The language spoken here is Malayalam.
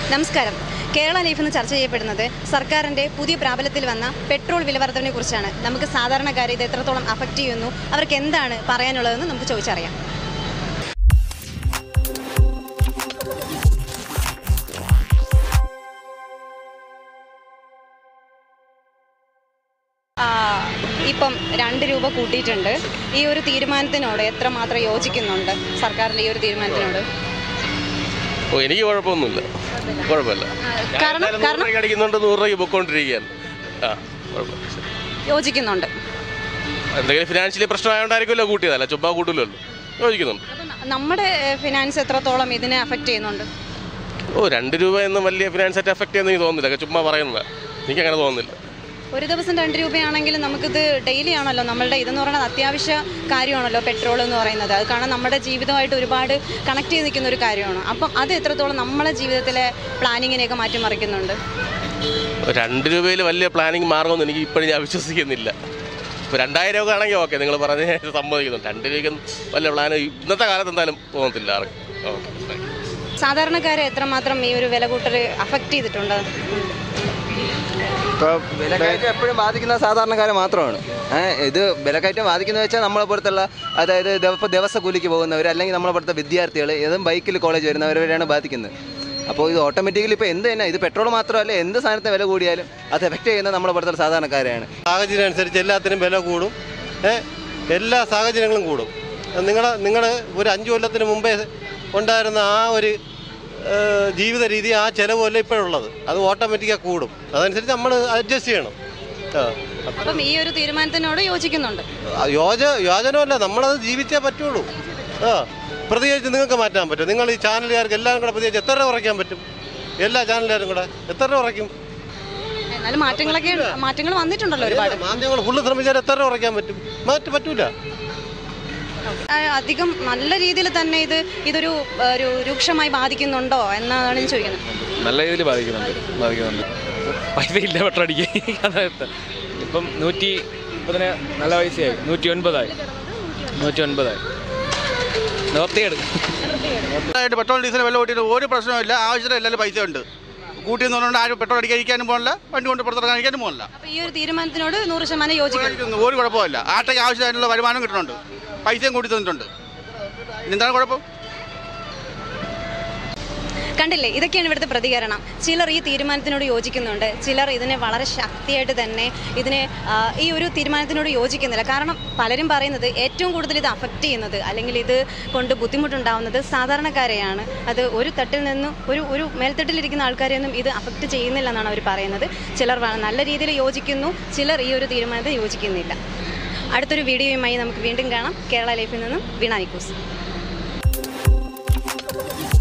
നമസ്കാരം കേരള ലൈഫ് എന്ന് ചർച്ച ചെയ്യപ്പെടുന്നത് സർക്കാരിന്റെ പുതിയ പ്രാബല്യത്തിൽ വന്ന പെട്രോൾ വില വർധനയെ കുറിച്ചാണ് നമുക്ക് സാധാരണക്കാരെ ഇത് എത്രത്തോളം അഫക്റ്റ് ചെയ്യുന്നു അവർക്ക് എന്താണ് പറയാനുള്ളതെന്ന് നമുക്ക് ചോദിച്ചറിയാം ആ, ഇപ്പം രണ്ട് രൂപ കൂട്ടിയിട്ടുണ്ട് ഈ ഒരു തീരുമാനത്തിനോട് എത്രമാത്രം യോജിക്കുന്നുണ്ട് സർക്കാരിന്റെ ഈ ഒരു തീരുമാനത്തിനോട് ഓ എനിക്ക് കുഴപ്പമൊന്നുമില്ല കുഴപ്പമില്ല കാരണം നൂറ് കാരണം രൂപയ്ക്ക് അടിക്കുന്നുണ്ട് നൂറ് രൂപയ്ക്ക് പൊക്കോണ്ടിരിക്കുകയാണ് ആ കുഴപ്പമില്ല ശരി. യോജിക്കുന്നുണ്ട് എന്തെങ്കിലും ഫിനാൻഷ്യലി പ്രശ്നമായോണ്ടായിരിക്കുമല്ലോ കൂട്ടിയതല്ല ചുമ്മാ കൂട്ടില്ലല്ലോ യോജിക്കുന്നുണ്ട് അപ്പം ന- നമ്മുടെ ഫിനാൻസ് എത്രത്തോളം ഇതിനെ അഫക്റ്റ് ചെയ്യുന്നുണ്ട് ഓ രണ്ട് രൂപ എന്നും വലിയ ഫിനാൻസായിട്ട് എഫക്റ്റ് ചെയ്യുന്ന എനിക്ക് തോന്നുന്നില്ല ഒക്കെ ചുമ്മാ പറയുന്നത് എനിക്ക് അങ്ങനെ തോന്നുന്നില്ല ഒരു ദിവസം രണ്ട് രൂപയാണെങ്കിലും നമുക്കിത് ഡെയിലി ആണല്ലോ നമ്മളുടെ ഇതെന്ന് പറയുന്നത് അത്യാവശ്യ കാര്യമാണല്ലോ പെട്രോൾ എന്ന് പറയുന്നത് അത് കാരണം നമ്മുടെ ജീവിതമായിട്ട് ഒരുപാട് കണക്ട് ചെയ്ത് നിൽക്കുന്ന ഒരു കാര്യമാണ് അപ്പം അത് എത്രത്തോളം നമ്മളെ ജീവിതത്തിലെ പ്ലാനിങ്ങിനെയൊക്കെ മാറ്റിമറിക്കുന്നുണ്ട് രണ്ട് രൂപയിൽ വലിയ പ്ലാനിങ് മാറുമെന്ന് എനിക്ക് ഇപ്പോഴും ഞാൻ വിശ്വസിക്കുന്നില്ല ഇപ്പോൾ രണ്ടായിരം ഒക്കെ ആണെങ്കിൽ ഓക്കെ നിങ്ങൾ പറഞ്ഞ സമ്മതിക്കുന്നു രണ്ട് രൂപയ്ക്ക് വലിയ പ്ലാൻ ഇന്നത്തെ കാലത്ത് എന്തായാലും തോന്നത്തില്ല ആർക്കും ഓക്കെ സാധാരണക്കാരെ എത്രമാത്രം ഈ ഒരു വില കൂട്ടൽ അഫക്റ്റ് ചെയ്തിട്ടുണ്ട് ഇപ്പോൾ വിലക്കയറ്റം എപ്പോഴും ബാധിക്കുന്ന സാധാരണക്കാരെ മാത്രമാണ് ഏഹ് ഇത് വിലക്കയറ്റം ബാധിക്കുന്നത് വെച്ചാൽ നമ്മളെ പുറത്തുള്ള അതായത് ഇപ്പോൾ ദിവസ കൂലിക്ക് പോകുന്നവർ അല്ലെങ്കിൽ നമ്മളെ പുറത്തെ വിദ്യാർത്ഥികൾ ഏതും ബൈക്കിൽ കോളേജ് വരുന്നവരെയാണ് ബാധിക്കുന്നത് അപ്പോൾ ഇത് ഓട്ടോമാറ്റിക്കലി ഇപ്പോൾ എന്ത് തന്നെ ഇത് പെട്രോൾ മാത്രമല്ല എന്ത് സാധനത്തെ വില കൂടിയാലും അത് എഫക്റ്റ് ചെയ്യുന്നത് നമ്മളെ പുറത്തുള്ള സാധാരണക്കാരെയാണ് സാഹചര്യം അനുസരിച്ച് എല്ലാത്തിനും വില കൂടും ഏ എല്ലാ സാഹചര്യങ്ങളും കൂടും നിങ്ങൾ നിങ്ങൾ ഒരു അഞ്ച് കൊല്ലത്തിന് മുമ്പേ ഉണ്ടായിരുന്ന ആ ഒരു ഏ, ജീവിത രീതി ആ ചിലവല്ല ഇപ്പോഴുള്ളത് അത് ഓട്ടോമാറ്റിക്കായി കൂടും അതനുസരിച്ച് നമ്മൾ അഡ്ജസ്റ്റ് ചെയ്യണം ആ. അപ്പം ഈ ഒരു തീരുമാനത്തിനോട് യോജിക്കുന്നുണ്ട് ആ, യോജ യോജനമല്ല നമ്മളത് ജീവിച്ചേ പറ്റുള്ളൂ ആ പ്രതികരിച്ച് നിങ്ങൾക്ക് മാറ്റാൻ പറ്റും നിങ്ങൾ ഈ ചാനലുകാർക്ക് എല്ലാവരും കൂടെ പ്രതികരിച്ച് എത്ര രൂപ കുറയ്ക്കാൻ പറ്റും എല്ലാ ചാനലുകാരും കൂടെ എത്ര രൂപ കുറയ്ക്കും എന്നാലും മാറ്റങ്ങളൊക്കെ മാറ്റങ്ങൾ വന്നിട്ടുണ്ടല്ലോ ഒരുപാട് മാധ്യമങ്ങൾ ഫുള്ള് ശ്രമിച്ചാൽ എത്ര രൂപ കുറയ്ക്കാൻ പറ്റും മാറ്റി പറ്റൂല ആ, അധികം നല്ല രീതിയിൽ തന്നെ ഇത് ഇതൊരു ഒരു രൂക്ഷമായി ബാധിക്കുന്നുണ്ടോ എന്നാണ് ഞാൻ ചോദിക്കുന്നത് നല്ല രീതിയിൽ ബാധിക്കുന്നുണ്ട് ബാധിക്കുന്നുണ്ട് പൈസ ഇല്ല പെട്രോൾ അടിക്കാൻ അതായത് ഇപ്പം നൂറ്റി മുപ്പതിന് നല്ല പൈസയായി നൂറ്റി ഒൻപതായി നൂറ്റി ഒൻപതായി നിർത്തിയെടു ആയിട്ട് പെട്രോൾ ഡീസൽ വില കൂട്ടിയിട്ട് ഒരു പ്രശ്നമില്ല ആവശ്യത്തിന് എല്ലാവരും പൈസ ഉണ്ട് കൂട്ടിയെന്ന് പറഞ്ഞുകൊണ്ട് ആരും പെട്രോൾ അടിക്കാനും പോകണില്ല വണ്ടി കൊണ്ട് പുറത്തിറങ്ങാൻ കഴിക്കാനും പോകണില്ല അപ്പൊ ഈ ഒരു തീരുമാനത്തിനോട് നൂറ് ശതമാനം യോജിക്കുന്നു ഇതൊന്നും ഒരു കുഴപ്പമില്ല ആട്ടയ്ക്ക് ആവശ്യമായിട്ടുള്ള വരുമാനം കിട്ടുന്നുണ്ട് പൈസയും കൂട്ടി തന്നിട്ടുണ്ട് എന്താണ് കുഴപ്പം കണ്ടില്ലേ ഇതൊക്കെയാണ് ഇവിടുത്തെ പ്രതികരണം ചിലർ ഈ തീരുമാനത്തിനോട് യോജിക്കുന്നുണ്ട് ചിലർ ഇതിനെ വളരെ ശക്തിയായിട്ട് തന്നെ ഇതിനെ ആ, ഈ ഒരു തീരുമാനത്തിനോട് യോജിക്കുന്നില്ല കാരണം പലരും പറയുന്നത് ഏറ്റവും കൂടുതൽ ഇത് അഫക്റ്റ് ചെയ്യുന്നത് അല്ലെങ്കിൽ ഇത് കൊണ്ട് ബുദ്ധിമുട്ടുണ്ടാവുന്നത് സാധാരണക്കാരെയാണ് അത് ഒരു തട്ടിൽ നിന്നും ഒരു ഒരു മേൽത്തട്ടിലിരിക്കുന്ന ആൾക്കാരെയൊന്നും ഇത് അഫക്റ്റ് ചെയ്യുന്നില്ല എന്നാണ് അവർ പറയുന്നത് ചിലർ വ- നല്ല രീതിയിൽ യോജിക്കുന്നു ചിലർ ഈ ഒരു തീരുമാനത്തിൽ യോജിക്കുന്നില്ല അടുത്തൊരു വീഡിയോയുമായി നമുക്ക് വീണ്ടും കാണാം കേരള ലൈഫിൽ നിന്നും വീണ നിക്കൂസ്